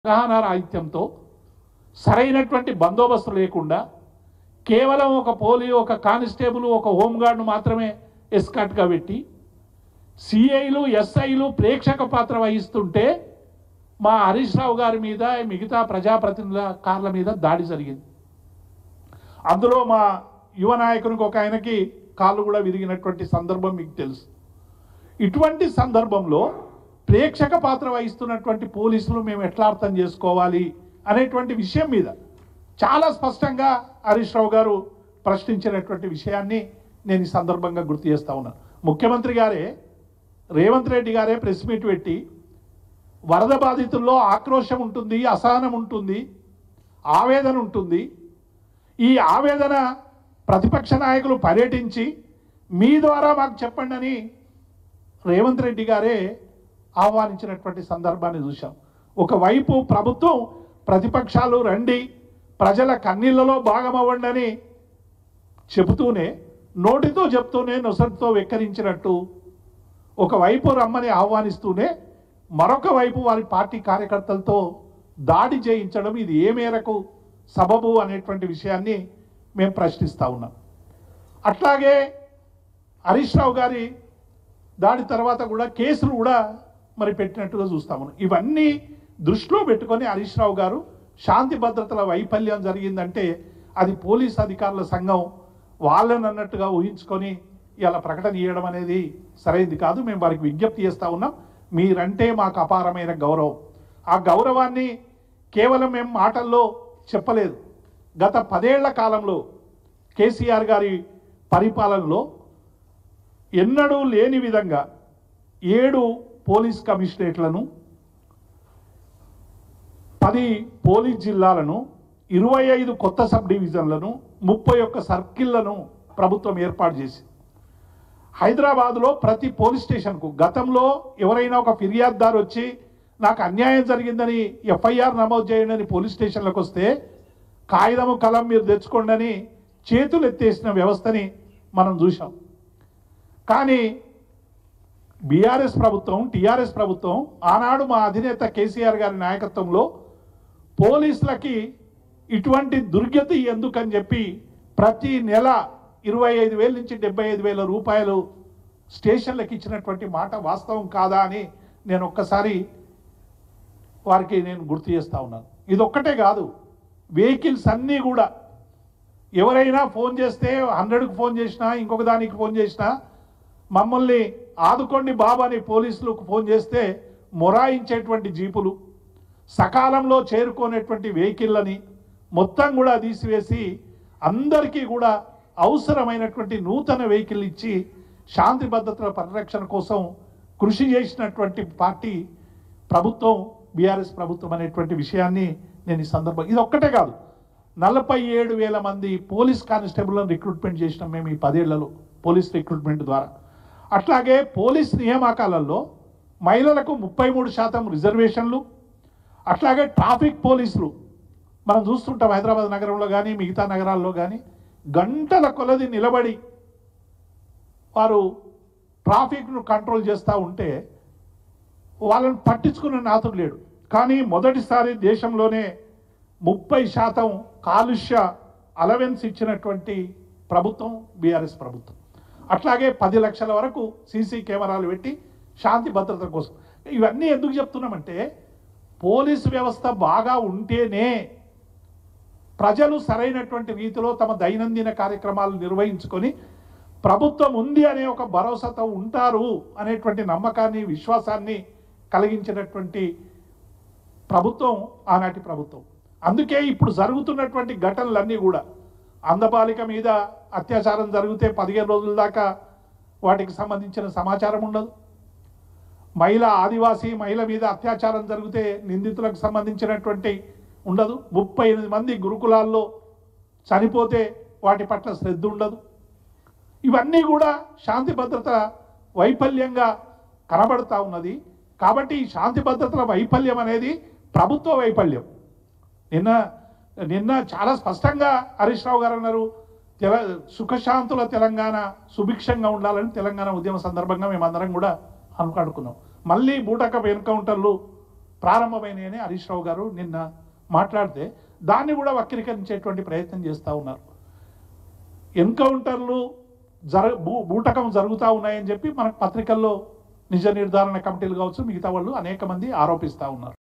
అవగాహన రాహిత్యంతో సరైనటువంటి బందోబస్తు లేకుండా కేవలం ఒక పోలీ ఒక కానిస్టేబుల్ ఒక హోంగార్డ్ను మాత్రమే ఎస్కాట్గా పెట్టి సిఐలు ఎస్ఐలు ప్రేక్షక పాత్ర వహిస్తుంటే మా హరీష్ రావు గారి మీద మిగతా ప్రజాప్రతినిధుల కార్ల మీద దాడి జరిగింది అందులో మా యువ నాయకునికి ఒక ఆయనకి కాళ్ళు కూడా విరిగినటువంటి సందర్భం మీకు తెలుసు ఇటువంటి సందర్భంలో ప్రేక్షక పాత్ర వహిస్తున్నటువంటి పోలీసులు మేము ఎట్లా అర్థం చేసుకోవాలి అనేటువంటి విషయం మీద చాలా స్పష్టంగా హరీష్ రావు గారు ప్రశ్నించినటువంటి విషయాన్ని నేను ఈ సందర్భంగా గుర్తు చేస్తా ఉన్నాను ముఖ్యమంత్రి గారే రేవంత్ రెడ్డి గారే ప్రెస్ మీట్ పెట్టి వరద బాధితుల్లో ఆక్రోశం ఉంటుంది అసహనం ఉంటుంది ఆవేదన ఉంటుంది ఈ ఆవేదన ప్రతిపక్ష నాయకులు పర్యటించి మీ ద్వారా మాకు చెప్పండి అని రేవంత్ రెడ్డి గారే ఆహ్వానించినటువంటి సందర్భాన్ని చూశాం ఒకవైపు ప్రభుత్వం ప్రతిపక్షాలు రండి ప్రజల కన్నీళ్లలో భాగమవ్వండి అని చెబుతూనే నోటితో చెప్తూనే నొసటితో వెక్కరించినట్టు ఒకవైపు రమ్మని ఆహ్వానిస్తూనే మరొక వైపు వారి పార్టీ కార్యకర్తలతో దాడి చేయించడం ఇది ఏ మేరకు సబబు అనేటువంటి విషయాన్ని మేము ప్రశ్నిస్తా ఉన్నాం అట్లాగే హరీష్ రావు గారి దాని తర్వాత కూడా కేసులు కూడా మరి పెట్టినట్టుగా చూస్తాము ఇవన్నీ దృష్టిలో పెట్టుకొని హరీష్ రావు గారు శాంతి భద్రతల వైఫల్యం జరిగిందంటే అది పోలీస్ అధికారుల సంఘం వాళ్ళని అన్నట్టుగా ఊహించుకొని ఇలా ప్రకటన ఇవ్వడం అనేది సరైనది కాదు మేము వారికి విజ్ఞప్తి చేస్తా ఉన్నాం మీరంటే మాకు అపారమైన గౌరవం ఆ గౌరవాన్ని కేవలం మేము మాటల్లో చెప్పలేదు గత పదేళ్ల కాలంలో కేసీఆర్ గారి పరిపాలనలో ఎన్నడూ లేని విధంగా ఏడు పోలీస్ కమిషనరేట్లను పది పోలీస్ జిల్లాలను ఇరవై ఐదు కొత్త సబ్ డివిజన్లను ముప్పై ఒక్క సర్కిళ్లను ప్రభుత్వం ఏర్పాటు చేసి హైదరాబాద్లో ప్రతి పోలీస్ స్టేషన్కు గతంలో ఎవరైనా ఒక ఫిర్యాదుదారు వచ్చి నాకు అన్యాయం జరిగిందని ఎఫ్ఐఆర్ నమోదు చేయండి అని పోలీస్ స్టేషన్లకు వస్తే కాగితము కలం మీరు తెచ్చుకోండి అని చేతులు ఎత్తేసిన వ్యవస్థని మనం చూసాం కానీ బీఆర్ఎస్ ప్రభుత్వం టీఆర్ఎస్ ప్రభుత్వం ఆనాడు మా అధినేత కేసీఆర్ గారి నాయకత్వంలో పోలీసులకి ఇటువంటి దుర్గతి ఎందుకని చెప్పి ప్రతి నెల ఇరవై ఐదు వేల నుంచి డెబ్బై ఐదు వేల రూపాయలు స్టేషన్లకు ఇచ్చినటువంటి మాట వాస్తవం కాదా అని నేను ఒక్కసారి వారికి నేను గుర్తు చేస్తా ఉన్నాను ఇది ఒక్కటే కాదు వెహికల్స్ అన్నీ కూడా ఎవరైనా ఫోన్ చేస్తే హండ్రెడ్కి ఫోన్ చేసినా ఇంకొక దానికి ఫోన్ చేసినా మమ్మల్ని ఆదుకోండి బాబు అని పోలీసులకు ఫోన్ చేస్తే మొరాయించేటువంటి జీపులు సకాలంలో చేరుకునేటువంటి వెహికల్లని మొత్తం కూడా తీసివేసి అందరికీ కూడా అవసరమైనటువంటి నూతన వెహికల్ ఇచ్చి శాంతి భద్రతల పరిరక్షణ కోసం కృషి చేసినటువంటి పార్టీ ప్రభుత్వం బీఆర్ఎస్ ప్రభుత్వం అనేటువంటి విషయాన్ని నేను ఈ సందర్భం ఇది ఒక్కటే కాదు నలభై ఏడు వేల మంది పోలీస్ కానిస్టేబుల్లను రిక్రూట్మెంట్ చేసినాం మేము ఈ పదేళ్లలో పోలీస్ రిక్రూట్మెంట్ ద్వారా అట్లాగే పోలీస్ నియామకాలలో మహిళలకు ముప్పై మూడు శాతం రిజర్వేషన్లు అట్లాగే ట్రాఫిక్ పోలీసులు మనం చూస్తుంటాం హైదరాబాద్ నగరంలో కానీ మిగతా నగరాల్లో కానీ గంటల కొలది నిలబడి వారు ట్రాఫిక్ను కంట్రోల్ చేస్తూ ఉంటే వాళ్ళని పట్టించుకునే నాతుడు లేడు కానీ మొదటిసారి దేశంలోనే ముప్పై శాతం కాలుష్య అలవెన్స్ ఇచ్చినటువంటి ప్రభుత్వం బీఆర్ఎస్ ప్రభుత్వం అట్లాగే పది లక్షల వరకు సీసీ కెమెరాలు పెట్టి శాంతి భద్రత కోసం ఇవన్నీ ఎందుకు చెప్తున్నామంటే పోలీసు వ్యవస్థ బాగా ఉంటేనే ప్రజలు సరైనటువంటి రీతిలో తమ దైనందిన కార్యక్రమాలు నిర్వహించుకొని ప్రభుత్వం ఉంది అనే ఒక భరోసాతో ఉంటారు అనేటువంటి నమ్మకాన్ని విశ్వాసాన్ని కలిగించినటువంటి ప్రభుత్వం ఆనాటి ప్రభుత్వం అందుకే ఇప్పుడు జరుగుతున్నటువంటి ఘటనలన్నీ కూడా అందబాలిక మీద అత్యాచారం జరిగితే పదిహేను రోజుల దాకా వాటికి సంబంధించిన సమాచారం ఉండదు మహిళ ఆదివాసీ మహిళ మీద అత్యాచారం జరిగితే నిందితులకు సంబంధించినటువంటి ఉండదు ముప్పై ఎనిమిది మంది గురుకులాల్లో చనిపోతే వాటి పట్ల శ్రద్ధ ఉండదు ఇవన్నీ కూడా శాంతి భద్రత వైఫల్యంగా కనబడతా ఉన్నది కాబట్టి ఈ శాంతి భద్రతల వైఫల్యం అనేది ప్రభుత్వ వైఫల్యం నిన్న నిన్న చాలా స్పష్టంగా హరీష్ రావు గారు అన్నారు తెల సుఖశాంతుల తెలంగాణ సుభిక్షంగా ఉండాలని తెలంగాణ ఉద్యమ సందర్భంగా మేమందరం కూడా అనుకాడుకున్నాం మళ్ళీ బూటకపు ఎన్కౌంటర్లు ప్రారంభమైనాయని హరీష్ రావు గారు నిన్న మాట్లాడితే దాన్ని కూడా వక్రీకరించేటువంటి ప్రయత్నం చేస్తూ ఉన్నారు ఎన్కౌంటర్లు జర బూ- బూటకం జరుగుతూ ఉన్నాయని చెప్పి మనకు పత్రికల్లో నిజ నిర్ధారణ కమిటీలు కావచ్చు మిగతా వాళ్ళు అనేక మంది ఆరోపిస్తూ ఉన్నారు